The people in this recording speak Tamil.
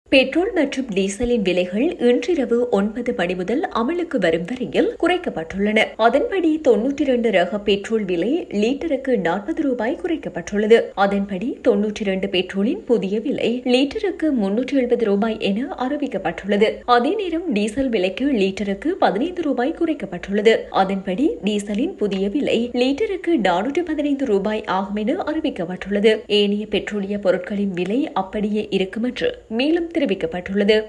பெட்ரோல் மற்றும் டீசலின் விலைகள் இன்றிரவு ஒன்பது மணி முதல் அமலுக்கு வரும் வரையில் குறைக்கப்பட்டுள்ளன அதன்படி தொன்னூற்றி இரண்டு ரக பெட்ரோல் விலை லீட்டருக்கு நாற்பது ரூபாய் குறைக்கப்பட்டுள்ளது அதன்படி தொன்னூற்றி இரண்டு பெட்ரோலின் புதிய விலை லீட்டருக்கு முன்னூற்றி எழுபது ரூபாய் என அறிவிக்கப்பட்டுள்ளது அதே நேரம் டீசல் விலைக்கு லீட்டருக்கு பதினைந்து ரூபாய் குறைக்கப்பட்டுள்ளது அதன்படி டீசலின் புதிய விலை லீட்டருக்கு நானூற்றி பதினைந்து ரூபாய் ஆகும் என அறிவிக்கப்பட்டுள்ளது ஏனைய பெட்ரோலிய பொருட்களின் விலை அப்படியே இருக்கும் என்று மேலும் தெரிவிக்கப்பட்டுள்ளது